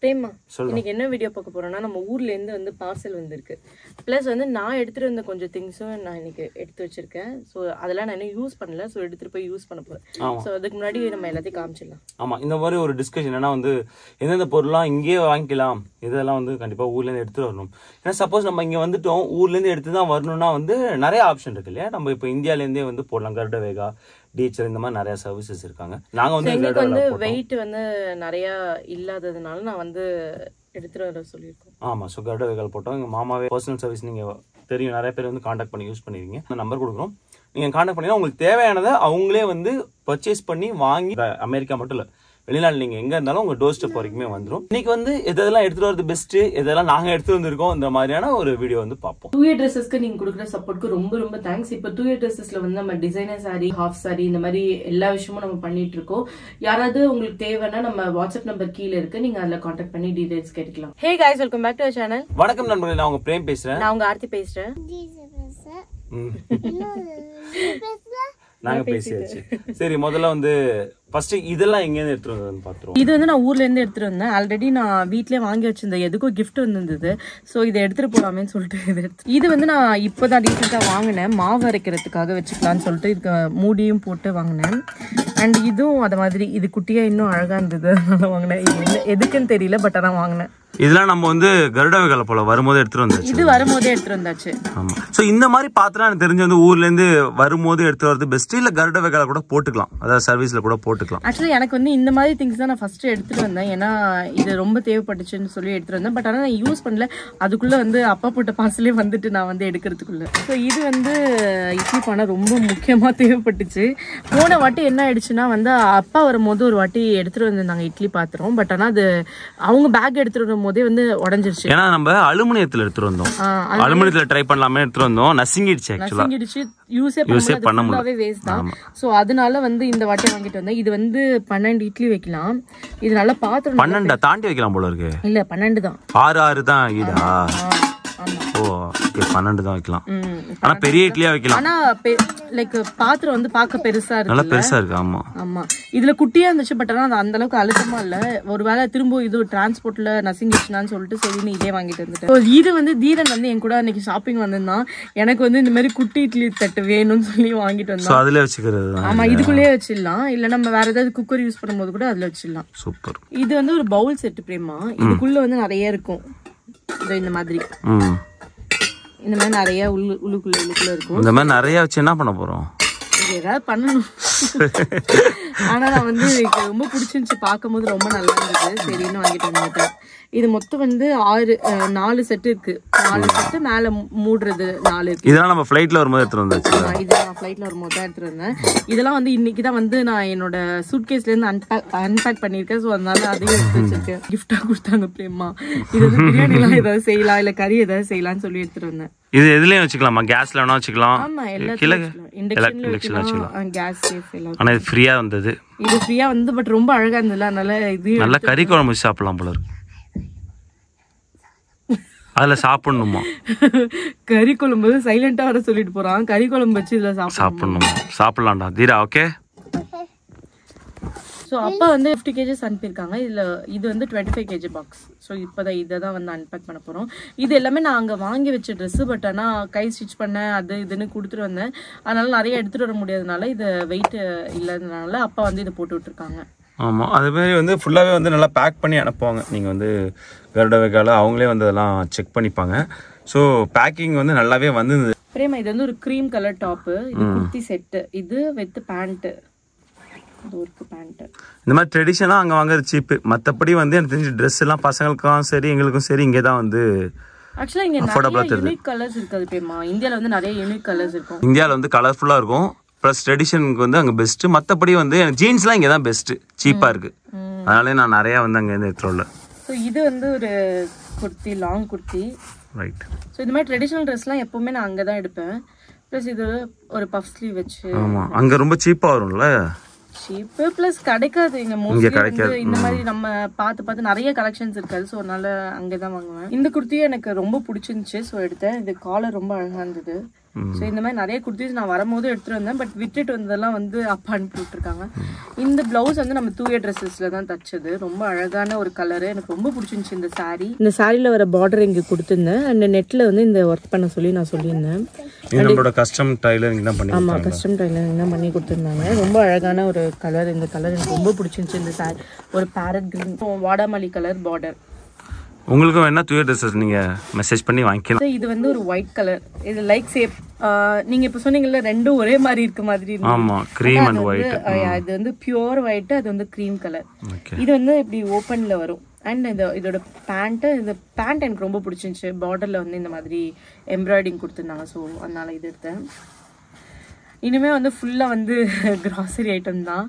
பிரேமா சொல்லு. இன்னைக்கு என்ன வீடியோ பார்க்க போறோம்னா நம்ம ஊர்ல இருந்து வந்து பார்சல் வந்திருக்கு ப்ளஸ் வந்து நான் எடுத்துட்டு வந்த கொஞ்சம் திங்ஸும் நான் இன்னைக்கு எடுத்து வச்சிருக்கேன் ஸோ அதெல்லாம் நான் இன்னும் யூஸ் பண்ணல ஸோ எடுத்துட்டு போய் யூஸ் பண்ண போறேன் ஆமா. ஸோ அதுக்கு முன்னாடி நம்ம எல்லாத்தையும் காமிச்சிடலாம் ஆமா இந்த மாதிரி ஒரு டிஸ்கஷன் ஏன்னா வந்து எந்தெந்த பொருள்லாம் இங்கேயே வாங்கிக்கலாம் இதெல்லாம் வந்து கண்டிப்பா ஊர்ல இருந்து எடுத்துட்டு வரணும் ஏன்னா சப்போஸ் நம்ம இங்க வந்துட்டோம் ஊர்ல இருந்து எடுத்து தான் வரணும்னா வந்து நிறைய ஆப்ஷன் இருக்கு இல்லையா நம்ம இப்போ இந்தியால இருந்தே வந்து போடலாம் கருட வேகா டீச்சர் இந்த மாதிரி நிறைய சர்வீசஸ் இருக்காங்க நாங்க வந்து எங்களுக்கு கருட வந்து வேகா போட்டோம் வெயிட் வந்து நிறைய இல்லாததுனால நான் வந்து எடுத்துட்டு வர சொல்லியிருக்கோம் ஆமா ஸோ கருட வேகால் போட்டோம் எங்க மாமாவே பர்சனல் சர்வீஸ் நீங்க தெரியும் நிறைய பேர் வந்து காண்டாக்ட் பண்ணி யூஸ் பண்ணிருக்கீங்க அந்த நம்பர் கொடுக்குறோம் நீங்க காண்டாக்ட் பண்ணீங்கன்னா உங்களுக்கு தேவையானதை அவங்களே வந்து பர்ச்சேஸ் பண்ணி வாங்கி அமெரிக்கா மட்டும் இல்ல வெளிநாடு நீங்க எங்க இருந்தாலும் உங்க டோர் ஸ்டெப் வரைக்குமே வந்துரும் இன்னைக்கு வந்து எதெல்லாம் எடுத்துட்டு வரது பெஸ்ட் எதெல்லாம் நாங்க எடுத்து வந்திருக்கோம் இந்த மாதிரியான ஒரு வீடியோ வந்து பார்ப்போம் டூ இயர் ட்ரெஸ்ஸஸ்க்கு நீங்க கொடுக்குற சப்போர்ட்க்கு ரொம்ப ரொம்ப தேங்க்ஸ் இப்போ டூ இயர் ட்ரெஸ்ஸஸ்ல வந்து நம்ம டிசைனர் சாரி ஹாஃப் சாரி இந்த மாதிரி எல்லா விஷயமும் நம்ம பண்ணிட்டு இருக்கோம் யாராவது உங்களுக்கு தேவைன்னா நம்ம வாட்ஸ்அப் நம்பர் கீழே இருக்கு நீங்க அதுல காண்டாக்ட் பண்ணி டீடைல்ஸ் கேட்டுக்கலாம் hey guys welcome back to channel வணக்கம் நண்பர்களே நான் உங்க பிரேம் பேசுறேன் நான் உங்க ஆர்த்தி பேசுறேன் ம். நாங்க பேசியாச்சு சரி முதல்ல வந்து ஃபர்ஸ்ட் இதெல்லாம் எங்க இருந்து எடுத்துட்டு வந்ததுன்னு பாத்துருவோம் இது வந்து நான் ஊர்ல இருந்து எடுத்துட்டு வந்தேன் ஆல்ரெடி நான் வீட்லயே வாங்கி வச்சிருந்தேன் எதுக்கும் கிஃப்ட் வந்திருந்தது ஸோ இதை எடுத்துட்டு போலாமேன்னு சொல்லிட்டு இது எடுத்து இது வந்து நான் இப்போதான் ரீசெண்டாக வாங்கினேன் மாவு அரைக்கிறதுக்காக வச்சுக்கலாம்னு சொல்லிட்டு இதுக்கு மூடியும் போட்டு வாங்கினேன் அண்ட் இதுவும் அது மாதிரி இது குட்டியா இன்னும் அழகா இருந்தது அதனால வாங்கினேன் இது என்ன எதுக்குன்னு தெரியல பட் ஆனால் வாங்கினேன் இதெல்லாம் நம்ம வந்து கருட வேகால போல வரும்போது எடுத்துட்டு வந்தாச்சு இது வரும்போதே எடுத்துட்டு வந்தாச்சு ஆமா சோ இந்த மாதிரி பாத்திரம் எனக்கு தெரிஞ்சு வந்து ஊர்ல இருந்து வரும்போது எடுத்து வரது பெஸ்ட் இல்ல கருட வேகால கூட போட்டுக்கலாம் அதாவது சர்வீஸ்ல கூட போட்டுக்கலாம் ஆக்சுவலி எனக்கு வந்து இந்த மாதிரி திங்ஸ் தான் நான் ஃபர்ஸ்ட் எடுத்துட்டு வந்தேன் ஏன்னா இது ரொம்ப தேவைப்பட்டுச்சுன்னு சொல்லி எடுத்துட்டு வந்தேன் பட் ஆனால் நான் யூஸ் பண்ணல அதுக்குள்ள வந்து அப்பா போட்ட பார்சலே வந்துட்டு நான் வந்து எடுக்கிறதுக்குள்ள ஸோ இது வந்து இட்லி பானை ரொம்ப முக்கியமாக தேவைப்பட்டுச்சு போன வாட்டி என்ன ஆயிடுச்சுன்னா வந்து அப்பா வரும்போது ஒரு வாட்டி எடுத்துட்டு வந்திருந்தாங்க இட்லி பாத்திரம் பட் ஆனால் அது அவங்க பேக் எடுத்துட்டு வரும்போதே வந்து உடஞ்சிருச்சு ஏன்னா நம்ம அலுமினியத்துல எடுத்துட்டு வந்தோம் ஆ, அலுமினியத்துல ட்ரை பண்ணலாமே எடுத்துட்டு வந்தோம் நசுங்கிடுச்சு ஆக்சுவலா நசுங்கிடுச்சு யூஸே யூஸே பண்ண பண்ண முடியாது வேஸ்ட் தான் ஸோ அதனால வந்து இந்த வாட்டி வாங்கிட்டு வந்தேன் இது வந்து பன்னெண்டு இட்லி வைக்கலாம் இது நல்லா பாத்திரம் பன்னெண்டா தாண்டி வைக்கலாம் போல இருக்கு இல்ல பன்னெண்டு தான் ஆறு ஆறு தான் ஈடா ஆமா ஓ ஓகே பன்னெண்டு தான் வைக்கலாம் ம். ஆனா பெரிய இட்லியா வைக்கலாம் ஆனா லைக் பாத்திரம் வந்து பார்க்க பெருசா நல்லா இருக்கு பெருசா இருக்கு ஆமா ஆமா இதுல குட்டியா இருந்துச்சு பட் ஆனா அது அந்த அளவுக்கு அழுத்தமா இல்ல ஒருவேளை திரும்ப இது டிரான்ஸ்போர்ட்ல நசுங்கிடுச்சுனான்னு சொல்லிட்டு சரின்னு இதே வாங்கிட்டு வந்துட்டேன் So, இது வந்து தீரன் வந்து என் கூட அன்னைக்கு ஷாப்பிங் வந்திருந்தான் எனக்கு வந்து இந்த மாதிரி குட்டி இட்லி தட்டு வேணும்னு சொல்லி வாங்கிட்டு சோ வந்தான் அதுல வச்சுக்கிறது தான் ஆமா இதுக்குள்ளேயே வச்சிடலாம் இல்ல நம்ம வேற ஏதாவது குக்கர் யூஸ் பண்ணும்போது கூட அதுல வச்சிடலாம் சூப்பர் இது வந்து ஒரு பவுல் செட் பிரேமா இதுக்குள்ள வந்து நிறைய இருக்கும் இதோ இந்த மாதிரி ம் இந்த மாதிரி நிறைய உள்ளு உள்ளுக்குள்ள உள்ளுக்குள்ள இருக்கும் இந்த மாதிரி நிறைய வச்சு என்ன பண்ண போறோம் இது ஏதாவது பண்ணணும் ஆனா நான் வந்து எனக்கு ரொம்ப பிடிச்சிருந்துச்சு பார்க்கும்போது ரொம்ப நல்லா இருந்தது சரின்னு வாங்கிட்டு வந்துட்டேன் இது மொத்தம் வந்து ஆறு அஹ், நாலு செட்டு இருக்கு நாலு செட்டு மேல மூ- மூடுறது நாலு இருக்கு இதெல்லாம் நம்ம ஃபிளைட்ல வரும்போது எடுத்துட்டு வந்தாச்சு ஆமா, இது நான் ஃப்ளைட்ல வரும்போது தான் எடுத்துட்டு வந்தேன் இதெல்லாம் வந்து இன்னைக்கு தான் வந்து நான் என்னோட சூட்கேஸ்ல இருந்து அன்பேக் அன்பேக் பண்ணிருக்கேன் ஸோ அதனால அதையும் எடுத்து வச்சிருக்கேன் கிஃப்டா கொடுத்தாங்க பிரேமா இது வந்து பிரியாணிலாம் ஏதாவது செய்யலாம் இல்ல கறி ஏதாவது செய்யலாம்னு சொல்லி எடுத்துட்டு வந்தேன் இது எதுலயும் வச்சுக்கலாமா கேஸ்ல வேணா வச்சுக்கலாம் ஆமா கீழே எல்லாத்தையும் இண்டக்ஷன்ல இண்டக்ஷன்ல வச்சுக்கலாம் வைக்கலாம் கேஸ் சேஃப் எல்லாம் ஆனா இது ஃப்ரீயா வந்தது இது ஃப்ரீயா வந்து பட் ரொம்ப அழகா இருந்ததுல அதனால இது நல்லா கறி குழம்பு வச்சு சாப்பிடலாம் போல இருக்கு அதுல சாப்பிடணுமா கறி குழம்பு சைலண்டா வர சொல்லிட்டு போறான் கறி குழம்பு வச்சு இதுல சாப்பிடும் சாப்பிடணுமா சாப்பிடலாம்டா தீரா ஓகே ஸோ அப்பா வந்து ஃபிஃப்டி கேஜஸ் அனுப்பியிருக்காங்க இதுல இது வந்து twenty five KG box so இப்போதான் இதை தான் வந்து அன்பேக் பண்ண போறோம் இது எல்லாமே நான் அங்க வாங்கி வச்ச ட்ரெஸ் பட் ஆனா கை ஸ்டிச் பண்ண அது இதுன்னு கொடுத்துட்டு வந்தேன் அதனால நிறைய எடுத்துட்டு வர முடியாதனால இது வெயிட் இல்லாதனால அப்பா வந்து இதை போட்டு விட்டுருக்காங்க ஆமா அது மாதிரி வந்து ஃபுல்லாவே வந்து நல்லா பேக் பண்ணி அனுப்புவாங்க நீங்க வந்து கருட வேகால அவங்களே வந்து அதெல்லாம் செக் பண்ணிப்பாங்க ஸோ பேக்கிங் வந்து நல்லாவே வந்திருந்தது பிரேமா இது வந்து ஒரு க்ரீம் கலர் டாப்பு இது குர்த்தி செட்டு இது வித் பேண்ட்டு இது ஒரு பேண்ட்டு இந்த மாதிரி ட்ரெடிஷனாக அங்கே வாங்குறது சீப்பு மற்றபடி வந்து எனக்கு தெரிஞ்சு ட்ரெஸ் எல்லாம் பசங்களுக்கும் சரி எங்களுக்கும் சரி இங்கே தான் வந்து ஆக்சுவலா இங்க நிறைய யூனிக் கலர்ஸ் இருக்காது பேமா இந்தியால வந்து நிறைய யூனிக் கலர்ஸ் இருக்கும் இந்தியாவில் வந்து கலர்ஃபுல்லாக இருக்கும் ப்ளஸ் ட்ரெடிஷனுக்கு வந்து அங்கே பெஸ்ட்டு மற்றபடி வந்து எனக்கு ஜீன்ஸ்லாம் இங்கே தான் பெஸ்ட்டு சீப்பாக இருக்குது அதனாலே நான் நிறையா வந்து அங்கேருந்து எடுத்துருவில் ஸோ இது வந்து ஒரு kurti long kurti right so இந்த மாதிரி ட்ரெடிஷ்னல் ட்ரெஸ்லாம் எப்பவுமே நான் அங்கே தான் எடுப்பேன் ப்ளஸ் இது ஒரு பஃப் ஸ்லீவ் வச்சு ஆமாம் அங்கே ரொம்ப சீப்பாக வரும்ல சீப்பு ப்ளஸ் கிடைக்காது இங்க மோஸ்ட்லி வந்து இந்த மாதிரி நம்ம பார்த்து பார்த்து நிறைய கலெக்ஷன்ஸ் இருக்காது ஸோ அதனால அங்கே தான் வாங்குவேன் இந்த குர்த்தியும் எனக்கு ரொம்ப பிடிச்சிருந்துச்சு ஸோ எடுத்தேன் இது காலர் ரொம்ப அழகா இருந்தது ஸோ இந்த மாதிரி நிறைய குர்த்திஸ் நான் வரும்போது எடுத்துட்டு வந்தேன் பட் விட்டுட்டு வந்ததெல்லாம் வந்து அப்பா அனுப்பி விட்டுருக்காங்க இந்த பிளவுஸ் வந்து நம்ம தூய ட்ரெஸ்ஸஸ்ல தான் தச்சது ரொம்ப அழகான ஒரு கலரு எனக்கு ரொம்ப பிடிச்சிருந்துச்சு இந்த saree இந்த சாரியில் வர பார்டர் இங்கே கொடுத்துருந்தேன் அண்ட் நெட்டில் வந்து இந்த ஒர்க் பண்ண சொல்லி நான் சொல்லியிருந்தேன் இது நம்மளோட கஸ்டம் டைலரிங் தான் பண்ணி ஆமாம் கஸ்டம் டைலரிங் தான் பண்ணி கொடுத்துருந்தாங்க ரொம்ப அழகான ஒரு கலர் இந்த கலர் எனக்கு ரொம்ப பிடிச்சிருந்துச்சு இந்த சாரி ஒரு பேரட் கிரீன் வாடாமல்லி கலர் பார்டர் உங்களுக்கும் வேணா தூய ட்ரெஸ்ஸஸ் நீங்க மெசேஜ் பண்ணி வாங்கிக்கலாம் இது வந்து ஒரு ஒயிட் கலர் இது லைக் சேப் நீங்க இப்ப சொன்னீங்கல்ல ரெண்டும் ஒரே மாதிரி இருக்க மாதிரி இருக்கு ஆமா க்ரீம் அண்ட் ஒயிட் இது வந்து பியூர் ஒயிட் அது வந்து க்ரீம் கலர் ஓகே இது வந்து இப்படி ஓப்பன்ல வரும் அண்ட் இந்த இதோட பேண்ட்டு இந்த பேண்ட் எனக்கு ரொம்ப பிடிச்சிருந்துச்சு பார்டர்ல வந்து இந்த மாதிரி எம்ப்ராய்டிங் கொடுத்துருந்தாங்க ஸோ அதனால இது எடுத்தேன் இனிமே வந்து ஃபுல்லா வந்து கிராசரி ஐட்டம் தான்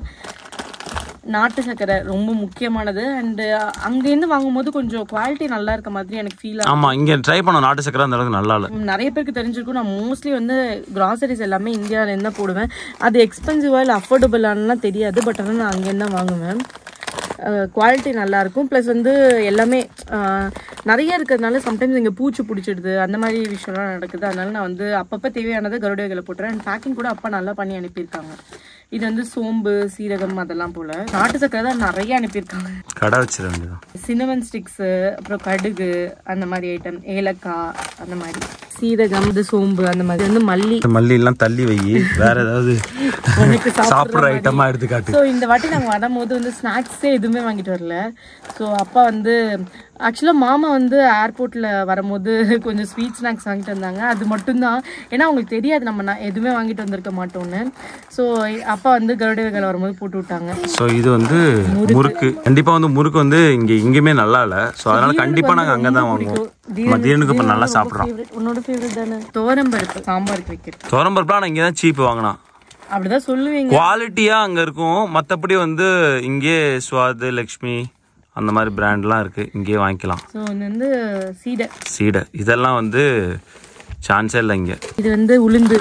நாட்டு சக்கரை ரொம்ப முக்கியமானது அண்டு அங்கேருந்து வாங்கும்போது கொஞ்சம் குவாலிட்டி நல்லா இருக்க மாதிரி எனக்கு ஃபீல் ஆமா இங்க ட்ரை பண்ண நாட்டு சக்கரை அந்த அளவுக்கு நல்லா இல்ல ம், நிறைய பேருக்கு தெரிஞ்சிருக்கும் நான் மோஸ்ட்லி வந்து கிராசரிஸ் எல்லாமே இந்தியாவிலேருந்து தான் போடுவேன் அது எக்ஸ்பென்சிவா இல்லை அஃபோர்டபுளானலாம் தெரியாது பட் ஆனால் நான் அங்கேருந்து தான் வாங்குவேன் குவாலிட்டி நல்லாயிருக்கும் ப்ளஸ் வந்து எல்லாமே அஹ், நிறைய இருக்கிறதுனால சம்டைம்ஸ் இங்கே பூச்சி பிடிச்சிடுது அந்த மாதிரி விஷயம்லாம் நடக்குது அதனால நான் வந்து அப்பப்போ தேவையானதை கருடைகளை போட்டுறேன் அண்ட் பேக்கிங் கூட அப்பா நல்லா பண்ணி அனுப்பியிருக்காங்க இது வந்து சோம்பு சீரகம் அதெல்லாம் போல் நாட்டு சக்கரை தான் நிறைய அனுப்பியிருக்காங்க கடை வச்சிட வேண்டியதான் சினமன் ஸ்டிக்ஸு அப்புறம் கடுகு அந்த மாதிரி ஐட்டம் ஏலக்காய் அந்த மாதிரி சீரகம் இது சோம்பு அந்த மாதிரி வந்து மல்லி மல்லி எல்லாம் தள்ளி வை வேற ஏதாவது உனக்கு சாப்பிடுற ஐட்டமா எடுத்து காட்டு ஸோ இந்த வாட்டி நாங்கள் வரும்போது வந்து ஸ்நாக்ஸே எதுவுமே வாங்கிட்டு வரல ஸோ அப்பா வந்து ஆக்சுவலாக மாமா வந்து ஏர்போர்ட்டில் வரும்போது கொஞ்சம் ஸ்வீட் ஸ்நாக்ஸ் வாங்கிட்டு வந்தாங்க அது மட்டும்தான் ஏன்னா அவங்களுக்கு தெரியாது நம்ம நான் எதுவுமே வாங்கிட்டு வந்திருக்க மாட்டோம்னு ஸோ அப்பா வந்து கருட வேகலை வரும்போது போட்டு விட்டாங்க ஸோ இது வந்து முறுக்கு கண்டிப்பா வந்து முறுக்கு வந்து இங்க எங்கேயுமே நல்லா இல்ல ஸோ அதனால கண்டிப்பா நாங்க அங்க தான் வாங்குவோம் மதியானுக்கு இப்ப நல்லா சாப்பிடுறோம் Favorite- உன்னோட ஃபேவரட் தானே தோரம்பருப்பு சாம்பாருக்கு வைக்கிறது துவரம்பருப்புலாம் ஆனால் இங்கே தான் சீப் வாங்கினா அப்படிதான் சொல்லுவீங்க குவாலிட்டியா அங்க இருக்கும் மத்தபடி வந்து இங்கே சுவாது லக்ஷ்மி அந்த மாதிரி பிராண்ட்லாம் இருக்கு இங்கேயே வாங்கிக்கலாம் ஸோ இது வந்து சீடை சீடை இதெல்லாம் வந்து சான்ஸே இல்லை இங்க இது வந்து உளுந்து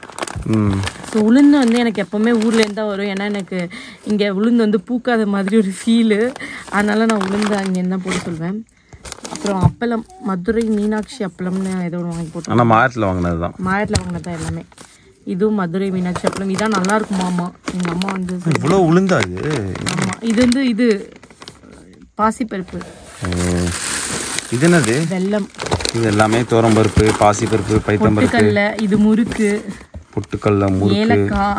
ம் ஸோ உளுந்து வந்து எனக்கு எப்போவுமே ஊர்லேருந்து தான் வரும் ஏன்னா எனக்கு இங்கே உளுந்து வந்து பூக்காத மாதிரி ஒரு ஃபீலு அதனால நான் உளுந்து அங்கேருந்து தான் போட சொல்வேன் அப்புறம் அப்பளம் மதுரை மீனாட்சி அப்பளம்னு ஏதோ ஒன்று வாங்கி போட்டோம் ஆனால் மாயத்தில் வாங்கினது தான் மாயத்தில் வாங்கினது தான் எல்லாமே இதுவும் மதுரை மீனாட்சி அப்பளம் இதான் நல்லா இருக்குமாமா எங்கள் அம்மா வந்து இவ்வளோ உளுந்தா இது ஆமாம் இது வந்து இது பாசிப்பருப்பு ஓ. இது என்னது வெல்லம் இது எல்லாமே துவரம்பருப்பு பாசிப்பருப்பு பைத்தம்பருப்பு பொட்டுக்கல்ல இது முறுக்கு பொட்டுக்கல்ல முறுக்கு ஏலக்காய்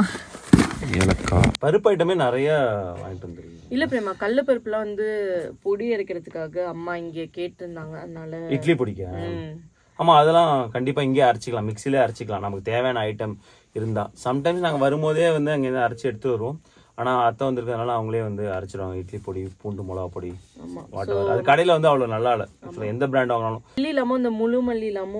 ஏலக்காய் பருப்பு ஐட்டமே நிறைய வாங்கிட்டு வந்துருக்கீங்க இல்ல பிரேமா கடல பருப்புலாம் வந்து பொடி அரைக்கிறதுக்காக அம்மா இங்க கேட்டிருந்தாங்க அதனால இட்லி பிடிக்க ம். ஆமா அதெல்லாம் கண்டிப்பா இங்கே அரைச்சிக்கலாம் மிக்சிலே அரைச்சிக்கலாம் நமக்கு தேவையான ஐட்டம் இருந்தா சம்டைம்ஸ் நாங்க வரும்போதே வந்து அங்கே அரைச்சி எடுத்து வருவோம் ஆனா அத்தை வந்திருக்கிறதுனால அவங்களே வந்து அரைச்சிடுவாங்க இட்லி பொடி பூண்டு மிளகா பொடி ஆமா வாட்டர் அது கடையில வந்து அவ்வளவு நல்லா இல்லை Actually, எந்த பிராண்ட் வாங்கினாலும் மல்லி இல்லாம இந்த முழு மல்லி இல்லாம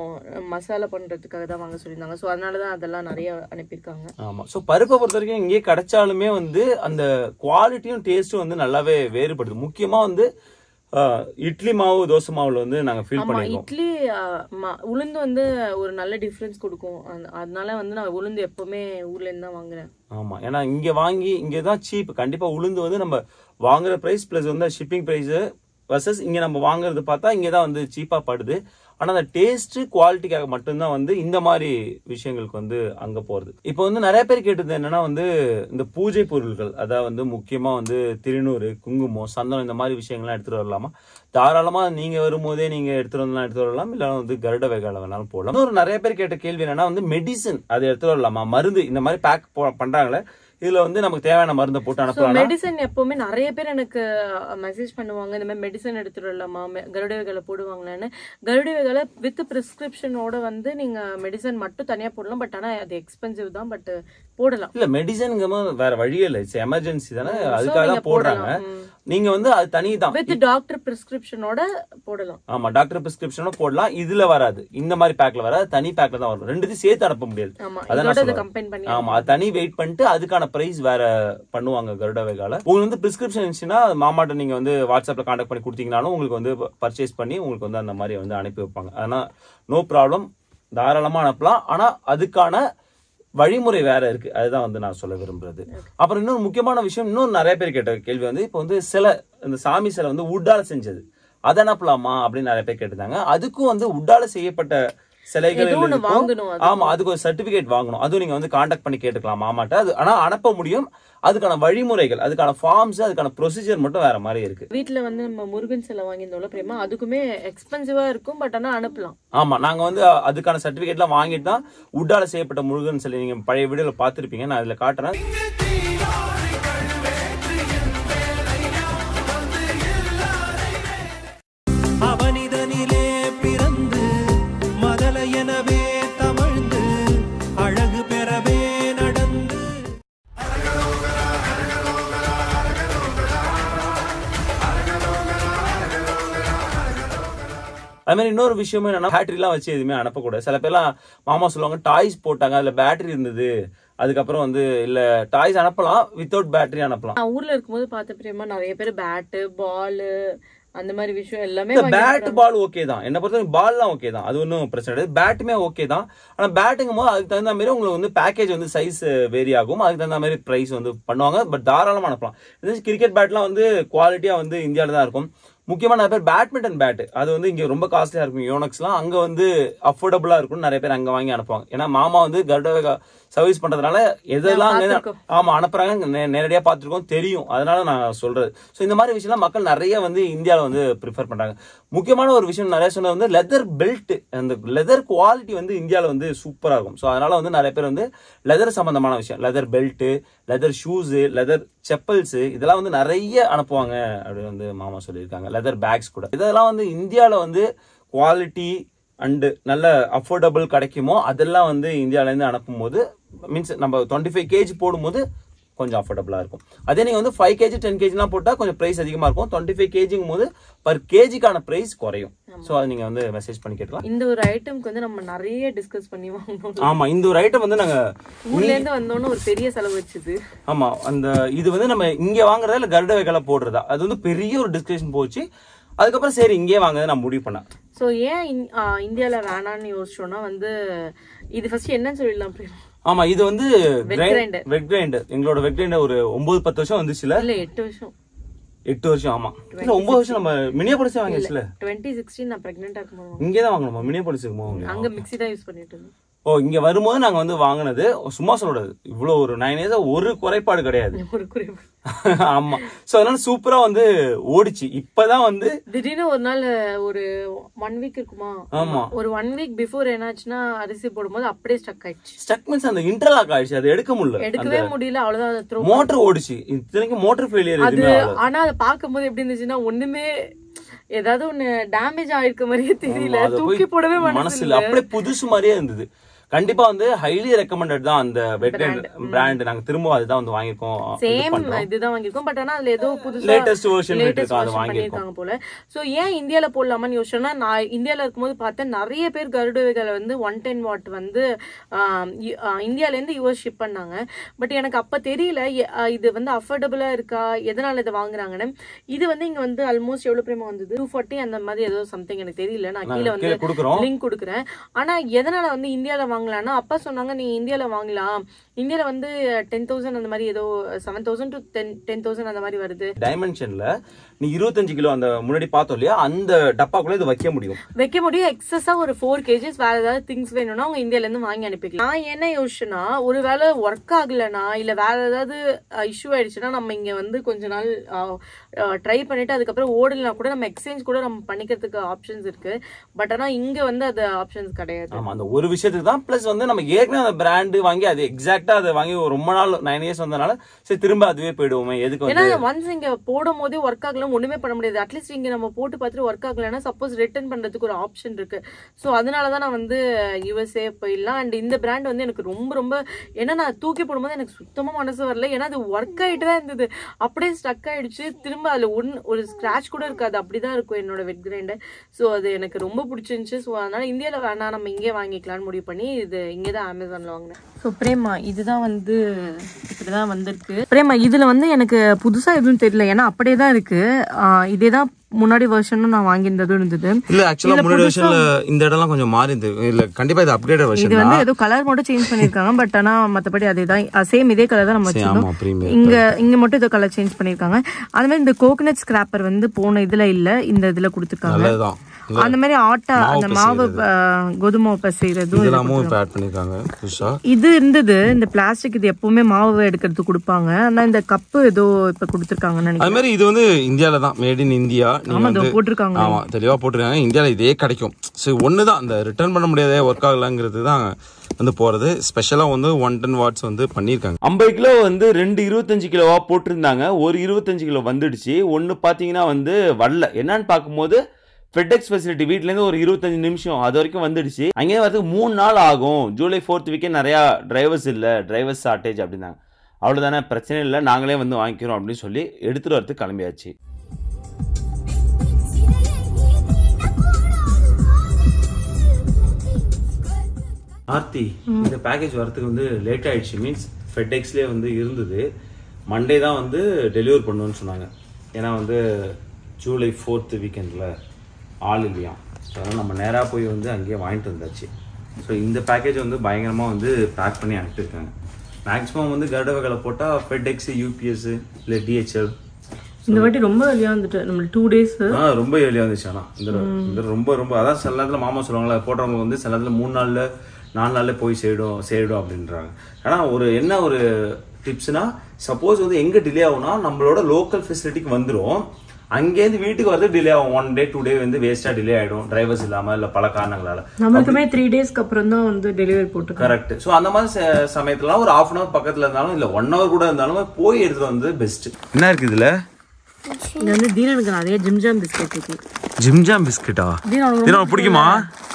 மசாலா பண்றதுக்காக தான் வாங்க சொல்லியிருந்தாங்க ஸோ அதனால தான் அதெல்லாம் நிறைய அனுப்பியிருக்காங்க ஆமா ஸோ பருப்பை பொறுத்த வரைக்கும் இங்கேயே கிடைச்சாலுமே வந்து அந்த குவாலிட்டியும் டேஸ்ட்டும் வந்து நல்லாவே வேறுபடுது முக்கியமா வந்து ஆஹ், இட்லி மாவு தோசை மாவுல வந்து நாங்க ஃபீல் ஆமா பண்ணிருக்கோம் இட்லி ஆ, ம- உளுந்து வந்து ஒரு நல்ல டிஃப்ரென்ஸ் கொடுக்கும் அந்த- அதனால வந்து நான் உளுந்து எப்பவுமே ஊர்ல இருந்து தான் வாங்குறேன் ஆமா ஏன்னா இங்க வாங்கி இங்க தான் சீப் கண்டிப்பா உளுந்து வந்து நம்ம வாங்குற பிரைஸ் பிளஸ் வந்து ஷிப்பிங் பிரைஸ் வர்சஸ் இங்க நம்ம வாங்குறது பார்த்தா இங்க தான் வந்து சீப்பா படுது ஆனா அந்த டேஸ்ட் குவாலிட்டிக்காக மட்டும்தான் வந்து இந்த மாதிரி விஷயங்களுக்கு வந்து அங்க போறது இப்போ வந்து நிறைய பேர் கேட்டது என்னன்னா வந்து இந்த பூஜை பொருட்கள் அதாவது வந்து முக்கியமா வந்து திருநூறு குங்குமம் சந்தனம் இந்த மாதிரி விஷயங்கள்லாம் எடுத்துட்டு வரலாமா தாராளமா நீங்க வரும்போதே நீங்க எடுத்துட்டு வரலாம் எடுத்துட்டு வரலாம் இல்ல வந்து கருட வேகால வேணாலும் போடலாம் இன்னொரு நிறைய பேர் கேட்ட கேள்வி என்னன்னா வந்து மெடிசன் அதை எடுத்துட்டு வரலாமா மருந்து இந்த மாதிரி பேக் பண்றாங்களே இதுல வந்து நமக்கு தேவையான மருந்தை போட்டு ஸோ அனுப்பலாம் மெடிசன் எப்பவுமே நிறைய பேர் எனக்கு மெசேஜ் பண்ணுவாங்க இந்த மாதிரி மெடிசன் எடுத்துட்டு வரலாமா மெ- கருட வேகலை போடுவாங்களான்னு கருட வேகலை வித் பிரிஸ்கிரிப்ஷனோட வந்து நீங்க மெடிசன் மட்டும் தனியா போடலாம் பட் ஆனா அது எக்ஸ்பென்சிவ் தான் பட் போடலாம் இல்ல மெடிசனுங்க வேற வழியே இல்லை இட்ஸ் எமர்ஜென்சி தானே So, அதுக்காக நீங்க தான் போடுறாங்க போடலாம். ம். நீங்க வந்து அது தனி தான் வித் டாக்டர் பிரிஸ்கிரிப்ஷனோட போடலாம் ஆமா டாக்டர் பிரிஸ்கிரிப்ஷனும் போடலாம் இதுல வராது இந்த மாதிரி பேக்ல வராது தனி பேக்ல தான் வரும் ரெண்டுத்தையும் சேர்த்து அனுப்ப முடியாது ஆமா அதான் நான் இதோட இதை சொல்ல கம்பைன் பண்ணி ஆமா அது தனி வெயிட் பண்ணிட்டு அதுக்கான பிரைஸ் வேற பண்ணுவாங்க கருட வேகால உங்களுக்கு வந்து பிரிஸ்கிரிப்ஷன் இருந்துச்சுன்னா மாமாட்ட நீங்க வந்து வாட்ஸ்அப்ல கான்டாக்ட் பண்ணி கொடுத்தீங்கனாலும் உங்களுக்கு வந்து பர்ச்சேஸ் பண்ணி உங்களுக்கு வந்து அந்த மாதிரி வந்து அனுப்பி வைப்பாங்க ஆனா நோ ப்ராப்ளம் தாராளமா அனுப்பலாம் ஆனா அதுக்கான வழிமுறை வேற இருக்கு அதுதான் வந்து நான் சொல்ல விரும்புறது அப்புறம் இன்னொரு முக்கியமான விஷயம் இன்னும் நிறைய பேர் கேட்ட கேள்வி வந்து இப்போ வந்து சிலை இந்த சாமி சிலை வந்து உட்டால செஞ்சது அதை அனுப்பலாமா அப்படின்னு நிறைய பேர் கேட்டிருந்தாங்க அதுக்கும் வந்து உட்டால செய்யப்பட்ட சிலைகள் ஏதோ ஒண்ணு இருக்கும். வாங்கணும் அது. ஆமா அதுக்கு ஒரு சர்டிபிகேட் வாங்கணும் அதுவும் நீங்க வந்து காண்டாக்ட் பண்ணி கேட்டுக்கலாம் மாமாட்ட அது ஆனா அனுப்ப முடியும் அதுக்கான வழிமுறைகள் அதுக்கான ஃபார்ம்ஸ் அதுக்கான ப்ரொசீஜர் மட்டும் வேற மாதிரி இருக்கு வீட்ல வந்து நம்ம முருகன் சிலை வாங்கியிருந்தோம்ல பிரேமா அதுக்குமே எக்ஸ்பென்சிவா இருக்கும் பட் ஆனா அனுப்பலாம் ஆமா நாங்க வந்து அ- அதுக்கான சர்டிபிகேட்லாம் வாங்கிட்டு தான் உட்டால செய்யப்பட்ட முருகன் சிலை நீங்க பழைய வீடியோல பார்த்திருப்பீங்க நான் அதுல காட்டுறேன் அவனிதனிலே பிறந்து மதல எனவே தவழ்ந்து அழகு பெறவே நடந்து அது மாதிரி இன்னொரு விஷயமும் என்னன்னா பேட்டரி எல்லாம் வச்சு எதுவுமே அனுப்பக்கூடாது சில பேர்லாம் மாமா சொல்லுவாங்க டாய்ஸ் போட்டாங்க அதுல பேட்டரி இருந்தது அதுக்கப்புறம் வந்து இல்ல டாய்ஸ் அனுப்பலாம் வித்தவுட் பேட்டரி அனுப்பலாம் நான் ஊர்ல இருக்கும்போது பார்த்த பிரியமா நிறைய பேர் பேட்டு பால் அந்த மாதிரி விஷயம் எல்லாமே இந்த வாங்கி பேட் பால் ஓகே தான் என்ன பொறுத்தவரைக்கும் பால்லாம் ஓகே தான் அது ஒன்றும் பிரச்சனை கிடையாது பேட்டுமே ஓகே தான் ஆனா பேட்டுங்கும் போது அதுக்கு தகுந்த மாதிரி உங்களுக்கு வந்து பேக்கேஜ் வந்து சைஸ் வேரி ஆகும் அதுக்கு தகுந்த மாதிரி பிரைஸ் வந்து பண்ணுவாங்க பட் தாராளமா அனுப்பலாம் கிரிக்கெட் பேட்லாம் வந்து குவாலிட்டியா வந்து இந்தியாவில தான் இருக்கும் முக்கியமா நிறைய பேர் பேட்மிண்டன் பேட் அது வந்து இங்க ரொம்ப காஸ்ட்லியா இருக்கும் யோனக்ஸ்லாம் அங்க வந்து அஃபோர்டபுளா இருக்கும் நிறைய பேர் அங்க வாங்கி அனுப்புவாங்க ஏன்னா மாமா வந்து கர்டவேகா சர்வீஸ் பண்றதுனால எதெல்லாம் அங்க பார்த்திருக்கோம். ஆமா அனுப்புறாங்க நே- நேரடியா பார்த்துருக்கோம் தெரியும் அதனால நான் சொல்றது ஸோ இந்த மாதிரி விஷயம்லாம் மக்கள் நிறைய வந்து இந்தியாவில் வந்து ப்ரிஃபர் பண்றாங்க முக்கியமான ஒரு விஷயம் நிறைய சொன்னது வந்து லெதர் பெல்ட் அந்த லெதர் குவாலிட்டி வந்து இந்தியாவில் வந்து சூப்பரா இருக்கும் ஸோ அதனால வந்து நிறைய பேர் வந்து லெதர் சம்பந்தமான விஷயம் leather belt leather shoes leather chappals இதெல்லாம் வந்து நிறைய அனுப்புவாங்க அப்படின்னு வந்து மாமா சொல்லியிருக்காங்க லெதர் பேக்ஸ் கூட இதெல்லாம் வந்து இந்தியாவில் வந்து குவாலிட்டி அண்டு நல்ல அஃபோர்டபுள் கிடைக்குமோ அதெல்லாம் வந்து இந்தியாவிலேருந்து அனுப்பும்போது மீன்ஸ் நம்ம டுவெண்ட்டி ஃபைவ் கேஜி போடும்போது கொஞ்சம் அஃபோர்டபுளாக இருக்கும் அதே நீங்கள் வந்து ஃபைவ் கேஜி டென் கேஜிலாம் போட்டால் கொஞ்சம் ப்ரைஸ் அதிகமாக இருக்கும் டுவெண்ட்டி ஃபைவ் கேஜிங்கும் போது பர் கேஜிக்கான ப்ரைஸ் குறையும் ஸோ அதை நீங்கள் வந்து மெசேஜ் பண்ணி கேட்கலாம் இந்த ஒரு ஐட்டம்க்கு வந்து நம்ம நிறைய டிஸ்கஸ் பண்ணி வாங்கணும் ஆமாம் இந்த ஒரு ஐட்டம் வந்து நாங்கள் ஊர்ல இருந்து வந்தோன்னு ஒரு பெரிய செலவு வச்சுது ஆமா அந்த இது வந்து நம்ம இங்க வாங்குறதா இல்ல கருட வைக்கல போடுறதா அது வந்து பெரிய ஒரு டிஸ்கஷன் போச்சு அதுக்கப்புறம் சரி இங்கேயே வாங்குறதை நான் முடிவு பண்ணேன் ஸோ ஏன் இந்- ஆ, இந்தியால வேணாம்னு யோசிச்சோம்னா வந்து இது ஃபர்ஸ்ட் என்னன்னு சொல்லிடலாம் பிரேமா ஆமா இது வந்து grinder. வெட் கிரைண்டர் எங்களோட வெட் கிரைண்டர் ஒரு ஒன்பது பத்து வருஷம் வந்துச்சுல இல்ல எட்டு வருஷம் எட்டு வருஷம் ஆமா இல்ல ஒன்பது வருஷம் நம்ம மினியா படிச்சே வாங்கிடுச்சுல டுவெண்ட்டி சிக்ஸ்டீன் நான் பிரெக்னெண்டா இருக்கும்போது இங்கே தான் வாங்கணுமா மினியா படிச்சுக்குமோ அங்க மிக்ஸி தான் யூஸ் பண்ணிட்டு இருந்தோம் ஓ இங்க வரும்போது நாங்க வந்து வாங்கினது சும்மா சொல்லக்கூடாது இவ்வளவு ஒரு நைன் இயர்ஸ் ஒரு குறைபாடு கிடையாது ஒரு குறைவு ஆமா சோ அதனால சூப்பரா வந்து ஓடிச்சு இப்பதான் வந்து திடீர்னு ஒரு நாள் ஒரு ஒன் வீக் இருக்குமா ஆமா ஒரு ஒன் வீக் பிஃபோர் என்னாச்சுன்னா அரிசி போடும்போது அப்படியே ஸ்டக் ஆயிடுச்சு ஸ்டக் மீன்ஸ் அந்த இன்டர்லாக் ஆயிடுச்சு அது எடுக்க முடியல எடுக்கவே முடியல அவ்வளவுதான் அதை த்ரோ மோட்டர் ஓடிச்சு இத்தனைக்கும் மோட்டர் ஃபெயிலியர் அது எதுவுமே ஆகல ஆனா அதை பார்க்கும்போது எப்படி இருந்துச்சுன்னா ஒண்ணுமே ஏதாவது ஒண்ணு டேமேஜ் ஆயிருக்க மாதிரியே தெரியல ஆமா, அதை தூக்கி போய் போடவே மனசு மனசுல அப்படியே புதுசு மாதிரியே இருந்தது கண்டிப்பா வந்து ஹைலி ரெக்கமெண்டட் தான் அந்த வெட் பிராண்ட் நாங்க திரும்ப அதுதான் வந்து வாங்கியிருக்கோம் இது சேம் பண்றோம். இதுதான் வாங்கியிருக்கோம் பட் ஆனா அதுல ஏதோ புதுசா Latest version latest இருக்கு, அதை version வாங்கியிருக்கோம். பண்ணியிருக்காங்க போல சோ ஏன் இந்தியால போடலாமான்னு யோசிச்சோம்னா நான் இந்தியால இருக்கும்போது பார்த்தேன் நிறைய பேர் கருடுவைகளை வந்து ஒன் டென் வாட் வந்து ஆம், இ- ஆ, இந்தியால இருந்து யூஎஸ் ஷிப் பண்ணாங்க பட் எனக்கு அப்ப தெரியல எ- ஆ, இது வந்து அஃபோர்டபுளா இருக்கா எதனால இதை வாங்குறாங்கன்னு இது வந்து இங்க வந்து ஆல்மோஸ்ட் எவ்வளவு பிரேமா வந்தது டூ ஃபார்ட்டி அந்த மாதிரி ஏதோ சம்திங் எனக்கு தெரியல நான் கீழே வந்து கீழே கொடுக்குறோம் லிங்க் கொடுக்குறேன் ஆனா எதனால வந்து இந்தியால வாங்கலாம்னா அப்பா சொன்னாங்க நீ இந்தியால வாங்கலாம் இந்தியால வந்து டென் தௌசண்ட் அந்த மாதிரி ஏதோ seven thousand to ten ten thousand அந்த மாதிரி வருது டைமென்ஷன்ல நீ இருபத்தஞ்சு கிலோ அந்த முன்னாடி பார்த்தோம் இல்லையா அந்த டப்பாக்குள்ள இது வைக்க முடியும் வைக்க முடியும் எக்ஸஸா ஒரு ஃபோர் கேஜிஸ் வேற ஏதாவது திங்ஸ் வேணும்னா அவங்க இந்தியால இருந்து வாங்கி அனுப்பிக்கலாம் நான் என்ன யோசிச்சுனா ஒருவேளை ஒர்க் ஆகலைனா இல்ல வேற ஏதாவது இஷ்யூ ஆயிடுச்சுன்னா நம்ம இங்க வந்து கொஞ்ச நாள் ட்ரை பண்ணிட்டு அதுக்கப்புறம் ஓடலாம் கூட நம்ம எக்ஸ்சேஞ்ச் கூட நம்ம பண்ணிக்கிறதுக்கு ஆப்ஷன்ஸ் இருக்கு பட் ஆனா இங்க வந்து அது ஆப்ஷன்ஸ் கிடையாது ஆமா அந்த ஒரு விஷயத்துக்கு தான் பிளஸ் வந்து நம்ம ஏற்கனவே அந்த பிராண்டு வாங்கி அது எக்ஸாக்டா அதை வாங்கி ஒரு ரொம்ப நாள் நைன் இயர்ஸ் வந்தனால சரி திரும்ப அதுவே போயிடுவோமே எதுக்கு ஏன்னா வந்து ஒன்ஸ் இங்க போடும் போதே ஒர்க் ஆகலாம் ஒண்ணுமே பண்ண முடியாது அட்லீஸ்ட் இங்க நம்ம போட்டு பார்த்துட்டு ஒர்க் ஆகலைன்னா சப்போஸ் ரிட்டர்ன் பண்றதுக்கு ஒரு ஆப்ஷன் இருக்கு சோ அதனால தான் நான் வந்து யூஎஸ்ஏ போயிடலாம் அண்ட் இந்த பிராண்ட் வந்து எனக்கு ரொம்ப ரொம்ப ஏன்னா நான் தூக்கி போடும்போது எனக்கு சுத்தமா மனசு வரல ஏன்னா அது ஒர்க் ஆயிட்டு தான் இருந்தது அப்படியே ஸ்டக் ஆயிடுச்சு திரும்ப அதுல ஒன் ஒரு ஸ்கிராச் கூட இருக்காது அப்படிதான் இருக்கும் என்னோட வெட் கிரைண்டர் சோ அது எனக்கு ரொம்ப பிடிச்சிருந்துச்சு ஸோ அதனால இந்தியால வேணாம் நம்ம இங்கே வாங்கிக்கலாம்னு முடிவு பண்ணி இது இங்கே தான் அமேசான்ல வாங்கினேன் ஸோ பிரேமா இதுதான் வந்து இப்படிதான் வந்திருக்கு பிரேமா இதுல வந்து எனக்கு புதுசா எதுவும் தெரியல ஏன்னா அப்படியே தான் இருக்கு ஆஹ் இதே தான் முன்னாடி வருஷனும் நான் வாங்கியிருந்ததும் இருந்தது இல்ல ஆக்சுவலா முன்னாடி வருஷன்ல இந்த இடம்லாம் கொஞ்சம் மாறி இருந்தது இல்ல கண்டிப்பா இது அப்கிரேட் இது வருஷன் வந்து ஏதோ கலர் மட்டும் சேஞ்ச் பண்ணிருக்காங்க பட் ஆனா மத்தபடி அதே தான் சேம் இதே கலர் தான் நம்ம ஆமா வச்சிருக்கோம் பிரீமியர் இங்க இங்க மட்டும் ஏதோ கலர் சேஞ்ச் பண்ணிருக்காங்க அந்த மாதிரி இந்த கோகனட் ஸ்கிராப்பர் வந்து போன இதுல இல்ல இந்த இதுல கொடுத்துருக்காங்க நல்லதுதான் அந்த மாதிரி ஆட்டா அந்த மாவு அஹ், கோதுமை மாவு செய்யறதும் இதெல்லாமும் இப்ப ஆட் பண்ணிருக்காங்க புதுசா இது இருந்தது இந்த பிளாஸ்டிக் இது எப்பவுமே மாவு எடுக்கிறதுக்கு கொடுப்பாங்க ஆனா இந்த கப்பு ஏதோ இப்ப கொடுத்துருக்காங்கன்னு நினைக்கிறேன் அது மாதிரி இது வந்து இந்தியால தான் மேட் இன் இந்தியா நீங்க ஆமா வந்து இதோ போட்டிருக்காங்க ஆமா தெளிவா போட்டிருக்காங்க இந்தியால இதே கிடைக்கும் சரி ஒன்று தான் இந்த ரிட்டர்ன் பண்ண முடியாதே ஒர்க் ஆகலங்கிறது தான் வந்து போறது ஸ்பெஷலா வந்து ஒன் டென் வாட்ஸ் வந்து பண்ணியிருக்காங்க ஐம்பது கிலோ வந்து ரெண்டு இருபத்தஞ்சு கிலோவா போட்டிருந்தாங்க ஒரு இருபத்தஞ்சு கிலோ வந்துடுச்சு ஒன்று பார்த்தீங்கன்னா வந்து வரல என்னன்னு பார்க்கும்போது ஃபெட்எக்ஸ் ஃபெசிலிட்டி வீட்லேருந்து ஒரு இருபத்தஞ்சு நிமிஷம் அது வரைக்கும் வந்துடுச்சு அங்கே வரதுக்கு மூணு நாள் ஆகும் ஜூலை ஃபோர்த் வீக்கே நிறையா டிரைவர்ஸ் இல்லை டிரைவர்ஸ் ஷார்ட்டேஜ் அப்படின்னாங்க அவ்வளோதானே பிரச்சனை இல்லை நாங்களே வந்து வாங்கிக்கிறோம் அப்படின்னு சொல்லி எடுத்துகிட்டு வரதுக்கு கிளம்பியாச்சு ஆர்த்தி இந்த பேக்கேஜ் வரதுக்கு வந்து லேட் ஆயிடுச்சு மீன்ஸ் ஃபெட்எக்ஸ்லேயே வந்து இருந்தது மண்டே தான் வந்து டெலிவர் பண்ணுவோன்னு சொன்னாங்க ஏன்னா வந்து ஜூலை ஃபோர்த்து வீக்கெண்டில் ஆள் இல்லையா ஸோ அதனால் நம்ம நேராக போய் வந்து அங்கேயே வாங்கிட்டு வந்தாச்சு ஸோ இந்த பேக்கேஜ் வந்து பயங்கரமாக வந்து பேக் பண்ணி அனுப்பியிருக்காங்க மேக்ஸிமம் வந்து கருட வகைகளை போட்டால் ஃபெட்எக்ஸ் யூபிஎஸ் இல்லை டிஹெச்எல் இந்த வாட்டி ரொம்ப வெளியா வந்துட்டு நம்ம டூ டேஸ் ஆ ரொம்ப ஏர்லியாக வந்துச்சு ஆனால் இந்த தடவை. இந்த தடவை ரொம்ப ரொம்ப அதான் சில நேரத்தில் மாமா சொல்லுவாங்களே போட்டவங்க வந்து சில நேரத்தில் மூணு நாளில் நாலு நாளில் போய் சேடும் சேடும் அப்படின்றாங்க ஆனால் ஒரு என்ன ஒரு டிப்ஸ்னா சப்போஸ் வந்து எங்கே டிலே ஆகும்னா நம்மளோட லோக்கல் ஃபெசிலிட்டிக்கு வந்துடும் அங்கேருந்து வீட்டுக்கு வரது டிலே ஆகும் ஒன் டே டூ டே வந்து வேஸ்ட்டாக டிலே ஆகிடும் டிரைவர்ஸ் இல்லாமல் இல்லை பல காரணங்களால நம்மளுக்குமே த்ரீ டேஸ்க்கு அப்புறம் தான் வந்து டெலிவரி போட்டுருக்காங்க கரெக்ட் ஸோ அந்த மாதிரி ச- சமயத்துலலாம் ஒரு ஆஃப் அன் ஹவர் பக்கத்தில் இருந்தாலும் இல்லை ஒன் ஹவர் கூட இருந்தாலும் போய் எடுத்துட்டு வந்து பெஸ்ட் என்ன இருக்கு இதில் இங்க வந்து தீனனுக்கு நிறைய ஜிம்ஜாம் பிஸ்கெட் இருக்கு ஜிம்ஜாம் பிஸ்கெட்டா தீனா உனக்கு இது உனக்கு பிடிக்குமா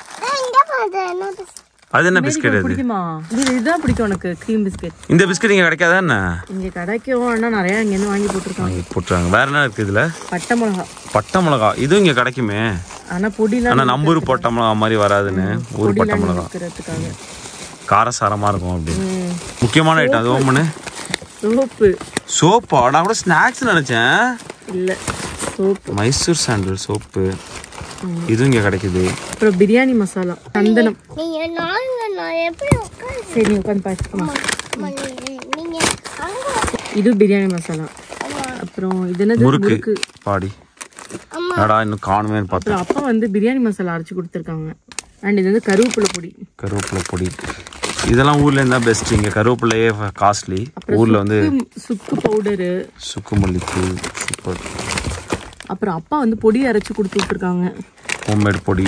அது என்ன பிஸ்கெட் அது பிடிக்குமா தீனா இதுதான் பிடிக்கும் உனக்கு க்ரீம் பிஸ்கெட் இந்த பிஸ்கெட் இங்க கிடைக்காதா என்ன இங்க கிடைக்கும் ஆனா நிறைய இங்க இருந்து வாங்கி போட்டிருக்காங்க வாங்கி போட்டுறாங்க வேற என்ன இருக்கு இதுல பட்டை மிளகா பட்டை மிளகா இதுவும் இங்க கிடைக்குமே ஆனா பொடிலாம் ஆனா நம்ம ஊர் பட்டை மிளகா மாதிரி வராதுன்னு ஊர் பட்டை மிளகா இருக்கிறதுக்காக காரசாரமா இருக்கும் அப்படின்னு முக்கியமான ஐட்டம் அது ஓமனு சோப்பு சோப்பா நான் கூட ஸ்நாக்ஸ் நினைச்சேன் இல்ல சோப்பு மைசூர் சாண்டல் சோப்பு இதுவும் இங்க கிடைக்குது அப்புறம் பிரியாணி மசாலா சந்தனம் நீங்க நாங்க நான் எப்படி உட்காந்து சரி நீ உட்காந்து பார்த்துக்கோமா நீங்க அங்க இது பிரியாணி மசாலா அப்புறம் இது என்னது முறுக்கு முறுக்கு பாடி என்னடா இன்னும் காணுமே பார்த்தேன் அப்புறம் அப்பா வந்து பிரியாணி மசாலா அரைச்சு கொடுத்துருக்காங்க அண்ட் இது வந்து கருவேப்பிலை பொடி கருவேப்பிலை பொடி இதெல்லாம் ஊர்ல இருந்தா பெஸ்ட் இங்க கருவேப்பிலையே காஸ்ட்லி ஊர்ல வந்து சுக்கு- சுக்கு பவுடரு சுக்கு மல்லித்தூள் சூப்பர் அப்புறம் அப்பா வந்து பொடி அரைச்சு கொடுத்து விட்டுருக்காங்க ஹோம்மேட் பொடி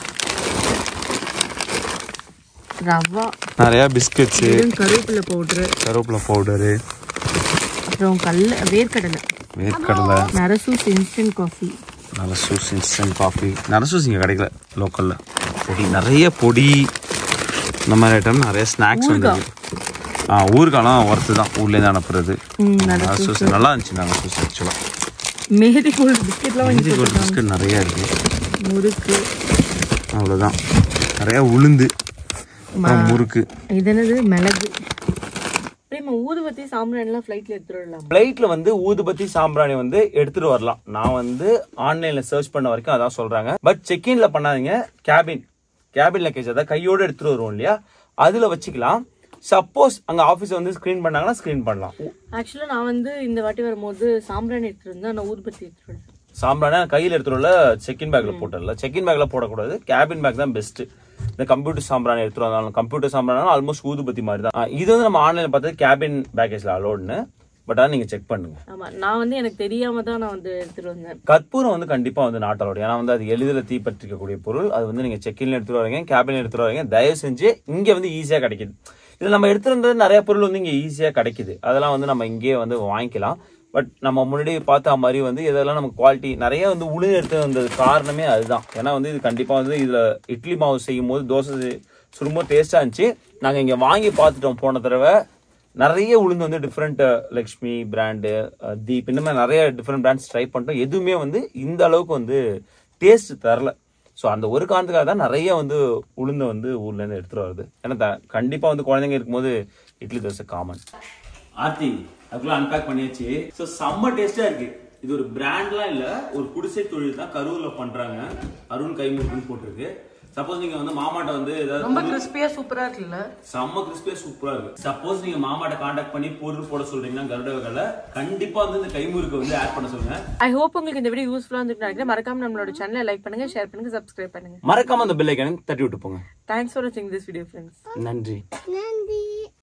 ரவா நிறைய பிஸ்கட்ஸு இதுவும் கருவேப்பிலை பவுடரு கருவேப்பிலை பவுடரு அப்புறம் கடல வேர்க்கடலை வேர்க்கடலை Narasus instant coffee Narasus instant coffee Narasus இங்கே கிடைக்கல லோக்கலில் பொடி நிறைய பொடி இந்த மாதிரி ஐட்டம் நிறைய ஸ்நாக்ஸ் வந்து ஆ ஊருக்காலாம் ஒர்த்து தான் ஊர்லேருந்து அனுப்புறது நரசூஸ் நல்லா இருந்துச்சு நரசூஸ் ஆக்சுவலாக மேரி கோல்டு பிஸ்கெட்லாம் வாங்கி இஞ்சி கோல்டு பிஸ்கட் நிறைய இருக்குது முறுக்கு அவ்வளோதான் நிறைய உளுந்து அப்புறம் முறுக்கு இது என்னது மிளகு பிரேமா ஊதுபத்தி சாம்பிராணிலாம் ஃப்ளைட்டில் எடுத்துட்டு வரலாம் ஃப்ளைட்டில் வந்து ஊதுபத்தி சாம்பிராணி வந்து எடுத்துட்டு வரலாம் நான் வந்து ஆன்லைனில் சர்ச் பண்ண வரைக்கும் அதான் சொல்றாங்க பட் செக்இன்ல பண்ணாதீங்க கேபின் கேபின் லக்கேஜ் அதாவது கையோட எடுத்துட்டு வருவோம் இல்லையா அதுல வச்சுக்கலாம் சப்போஸ் அங்க ஆஃபீஸ் வந்து ஸ்க்ரீன் பண்ணாங்கன்னா ஸ்க்ரீன் பண்ணலாம் ஆக்சுவலாக நான் வந்து இந்த வாட்டி வரும்போது சாம்பிராணி எடுத்துட்டு இருந்தேன் நான் ஊதுபத்தி எடுத்துட்டு வரேன் சாம்பிராணி கையில் எடுத்துட்டு செக்இன் பேக்ல போட்டுடல செக்இன் பேக்ல போடக்கூடாது கேபின் பேக் தான் பெஸ்ட் இந்த கம்ப்யூட்டர் சாம்பிராணி எடுத்துட்டு வந்தாலும் கம்ப்யூட்டர் சாம்பிராணி ஆல்மோஸ்ட் ஊதுபத்தி மாதிரி தான் ஆ, இது வந்து நம்ம ஆன்லைன்ல பார்த்தது கேபின் பேக்கேஜ்ல அலோடுன்னு பட் ஆனால் நீங்க செக் பண்ணுங்க ஆமா நான் வந்து எனக்கு தெரியாம தான் நான் வந்து எடுத்துட்டு வந்தேன் கற்பூரம் வந்து கண்டிப்பா வந்து நாட்டலோட ஏன்னா வந்து அது எளிதில் தீப்பற்றிக்கக்கூடிய பொருள் அது வந்து நீங்க செக்கின்ல எடுத்துட்டு வரீங்க கேபின் எடுத்துட்டு வரீங்க தயவு செஞ்சு இங்க வந்து ஈஸியா கிடைக்குது இதுல நம்ம எடுத்துட்டு வந்தது நிறைய பொருள் வந்து இங்க ஈஸியா கிடைக்குது அதெல்லாம் வந்து நம்ம இங்கேயே வந்து வாங்கிக்கலாம் பட் நம்ம முன்னாடி பார்த்த மாதிரி வந்து இதெல்லாம் நமக்கு குவாலிட்டி நிறைய வந்து உளுந்து எடுத்து வந்தது காரணமே அதுதான் ஏன்னா வந்து இது கண்டிப்பா வந்து இதுல இட்லி மாவு செய்யும் போது தோசை செய்- சுடும்போது டேஸ்டா இருந்துச்சு நாங்க இங்க வாங்கி பார்த்துட்டோம் போன தடவை நிறைய உளுந்து வந்து டிஃப்ரெண்ட் லக்ஷ்மி பிராண்டு தீப் இந்த மாதிரி நிறைய டிஃப்ரெண்ட் பிராண்ட்ஸ் ட்ரை பண்ணிட்டோம் எதுவுமே வந்து இந்த அளவுக்கு வந்து டேஸ்ட் தரல ஸோ அந்த ஒரு காரணத்துக்காக தான் நிறைய வந்து உளுந்தை வந்து ஊர்ல இருந்து எடுத்துட்டு வருது ஏன்னா த- கண்டிப்பா வந்து குழந்தைங்க இருக்கும்போது இட்லி தோசை காமன் ஆர்த்தி அதுக்குள்ள அன்பேக் பண்ணியாச்சு ஸோ செம்ம டேஸ்டா இருக்கு இது ஒரு பிராண்ட்லாம் இல்ல ஒரு குடிசை தொழில் தான் கரூர்ல பண்றாங்க அருண் கைமுருக்குன்னு போட்டிருக்கு சப்போஸ் நீங்க வந்து மாமாட்ட வந்து ஏதாவது ரொம்ப கிறிஸ்பியா சூப்பரா இருக்குல்ல செம்ம கிறிஸ்பியா சூப்பரா இருக்கு சப்போஸ் நீங்க மாமாட்ட காண்டாக்ட் பண்ணி பொருள் போட சொல்றீங்கன்னா கருட வகையில கண்டிப்பா வந்து இந்த கைமுறுக்கு வந்து ஆட் பண்ண சொல்லுங்க ஐ ஹோப் உங்களுக்கு இந்த வீடியோ யூஸ்ஃபுல்லா இருந்துட்டு நினைக்கிறேன் மறக்காம நம்மளோட சேனலை லைக் பண்ணுங்க ஷேர் பண்ணுங்க சப்ஸ்கிரைப் பண்ணுங்க மறக்காம அந்த பெல் ஐக்கான தட்டி விட்டு போங்க தேங்க்ஸ் ஃபார் வாட்சிங் திஸ் வீடியோ ஃப்ரெண்ட்ஸ் நன்றி நன்றி